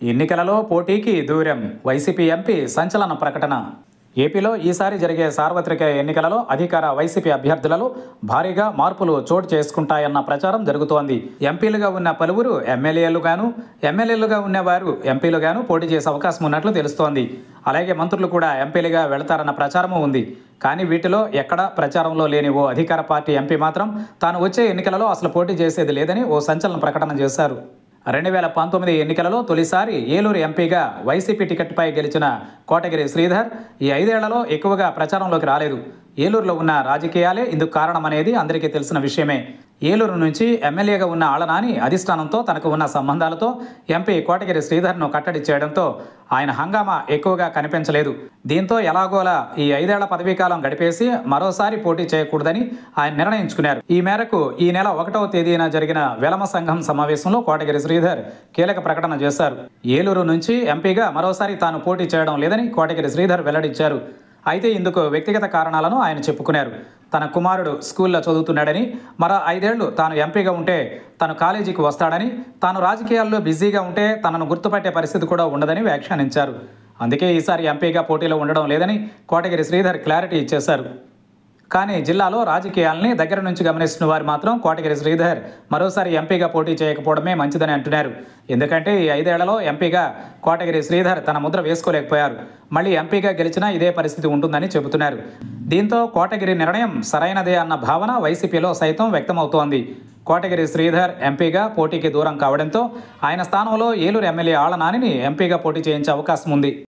ఎన్నికలలో పోటీకి దూరం వైసీపీ ఎంపీ సంచలన ప్రకటన ఏపీలో ఈసారి జరిగే సార్వత్రిక ఎన్నికలలో అధికార వైసీపీ అభ్యర్థులలో భారీగా మార్పులు చోటు చేసుకుంటాయన్న ప్రచారం జరుగుతోంది ఎంపీలుగా ఉన్న పలువురు ఎమ్మెల్యేలుగాను ఎమ్మెల్యేలుగా ఉన్నవారు ఎంపీలుగాను పోటీ చేసే అవకాశం ఉన్నట్లు తెలుస్తోంది అలాగే మంత్రులు కూడా ఎంపీలుగా వెళతారన్న ప్రచారము ఉంది కానీ వీటిలో ఎక్కడ ప్రచారంలో లేని ఓ అధికార పార్టీ ఎంపీ మాత్రం తాను వచ్చే ఎన్నికలలో అసలు పోటీ చేసేది లేదని ఓ సంచలన ప్రకటన చేశారు రెండు వేల పంతొమ్మిది ఎన్నికలలో తొలిసారి ఏలూరు ఎంపీగా వైసీపీ టికెట్పై గెలిచిన కోటగిరి శ్రీధర్ ఈ ఐదేళ్లలో ఎక్కువగా ప్రచారంలోకి రాలేదు ఏలూరులో ఉన్న రాజకీయాలే ఇందుకు కారణమనేది అందరికీ తెలిసిన విషయమే ఏలూరు నుంచి ఎమ్మెల్యేగా ఉన్న ఆళనాని అధిష్టానంతో తనకు ఉన్న సంబంధాలతో ఎంపీ కోటగిరి శ్రీధర్ను కట్టడి చేయడంతో ఆయన హంగామా ఎక్కువగా కనిపించలేదు దీంతో ఎలాగోలా ఈ ఐదేళ్ల పదవీకాలం గడిపేసి మరోసారి పోటీ చేయకూడదని ఆయన నిర్ణయించుకున్నారు ఈ మేరకు ఈ నెల ఒకటవ తేదీన జరిగిన వెలమ సంఘం సమావేశంలో కోటగిరి శ్రీధర్ కీలక ప్రకటన చేశారు ఏలూరు నుంచి ఎంపీగా మరోసారి తాను పోటీ చేయడం లేదని కోటగిరి శ్రీధర్ వెల్లడించారు అయితే ఇందుకు వ్యక్తిగత కారణాలను ఆయన చెప్పుకున్నారు తన కుమారుడు స్కూల్లో చదువుతున్నాడని మరో ఐదేళ్లు తాను ఎంపీగా ఉంటే తను కాలేజీకి వస్తాడని తాను రాజకీయాల్లో బిజీగా ఉంటే తనను గుర్తుపట్టే పరిస్థితి కూడా ఉండదని వ్యాఖ్యానించారు అందుకే ఈసారి ఎంపీగా పోటీలో ఉండడం లేదని కోటగిరి శ్రీధర్ క్లారిటీ ఇచ్చేశారు కానీ జిల్లాలో రాజకీయాల్ని దగ్గర నుంచి గమనిస్తున్న వారు మాత్రం కోటగిరి శ్రీధర్ మరోసారి ఎంపీగా పోటీ చేయకపోవడమే మంచిదని అంటున్నారు ఎందుకంటే ఈ ఐదేళ్లలో ఎంపీగా కోటగిరి శ్రీధర్ తన ముద్ర వేసుకోలేకపోయారు మళ్ళీ ఎంపీగా గెలిచినా ఇదే పరిస్థితి ఉంటుందని చెబుతున్నారు దీంతో కోటగిరి నిర్ణయం సరైనదే అన్న భావన వైసీపీలో సైతం వ్యక్తమవుతోంది కోటగిరి శ్రీధర్ ఎంపీగా పోటీకి దూరం కావడంతో ఆయన స్థానంలో ఏలూరు ఎమ్మెల్యే ఆళ్ల నానిని ఎంపీగా పోటీ చేయించే అవకాశం ఉంది